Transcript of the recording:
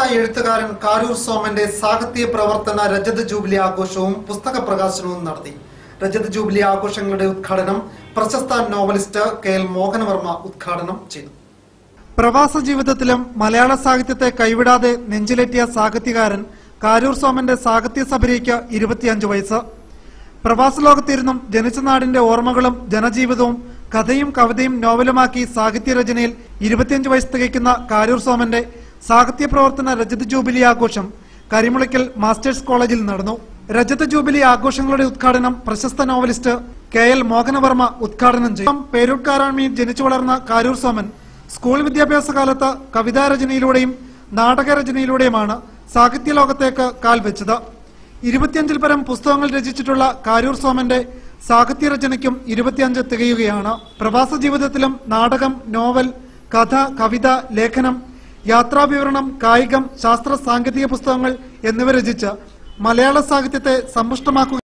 എഴുത്തുകാരൻ കാരൂർ സോമന്റെ സാഹിത്യ പ്രവർത്തന രജത ജൂബിലി ആഘോഷവും പുസ്തക പ്രകാശനവും നടത്തി രജത ജൂബിലി ആഘോഷങ്ങളുടെ ഉദ്ഘാടനം പ്രശസ്ത നോവലിസ്റ്റ് കെ എൽ മോഹനവർമ്മ ഉദ്ഘാടനം ചെയ്തു പ്രവാസ ജീവിതത്തിലും മലയാള സാഹിത്യത്തെ കൈവിടാതെ നെഞ്ചിലേറ്റിയ സാഹിത്യകാരൻ കാരൂർ സോമന്റെ സാഹിത്യ സബരിക്ക് ഇരുപത്തിയഞ്ച് വയസ്സ് പ്രവാസ ലോകത്തിരുന്നും ജനിച്ച നാടിന്റെ ഓർമ്മകളും ജനജീവിതവും കഥയും കവിതയും നോവലുമാക്കി സാഹിത്യരചനയിൽ ഇരുപത്തിയഞ്ച് വയസ്സ് തികയ്ക്കുന്ന കാരൂർ സോമന്റെ സാഹിത്യ പ്രവർത്തന രജത ജൂബിലി ആഘോഷം കരിമുളയ്ക്കൽ മാസ്റ്റേഴ്സ് കോളേജിൽ നടന്നു രജത ജൂബിലി ആഘോഷങ്ങളുടെ ഉദ്ഘാടനം പ്രശസ്ത നോവലിസ്റ്റ് കെ എൽ മോഹനവർമ്മ ഉദ്ഘാടനം ചെയ്തു പേരൂർക്കാരാൺമിയിൽ ജനിച്ചു വളർന്ന കാരൂർ സോമൻ സ്കൂൾ വിദ്യാഭ്യാസ കാലത്ത് കവിതാരചനയിലൂടെയും നാടകരചനയിലൂടെയുമാണ് സാഹിത്യ ലോകത്തേക്ക് കാൽ വെച്ചത് ഇരുപത്തിയഞ്ചിൽ പരം പുസ്തകങ്ങൾ രചിച്ചിട്ടുള്ള കാരൂർ സോമന്റെ സാഹിത്യരചനയ്ക്കും ഇരുപത്തിയഞ്ച് തികയുകയാണ് പ്രവാസ ജീവിതത്തിലും നാടകം നോവൽ കഥ കവിത ലേഖനം യാത്രാവിവരണം കായികം ശാസ്ത്ര സാങ്കേതിക പുസ്തകങ്ങൾ എന്നിവ രചിച്ച് മലയാള സാഹിത്യത്തെ സമ്പുഷ്ടമാക്കുക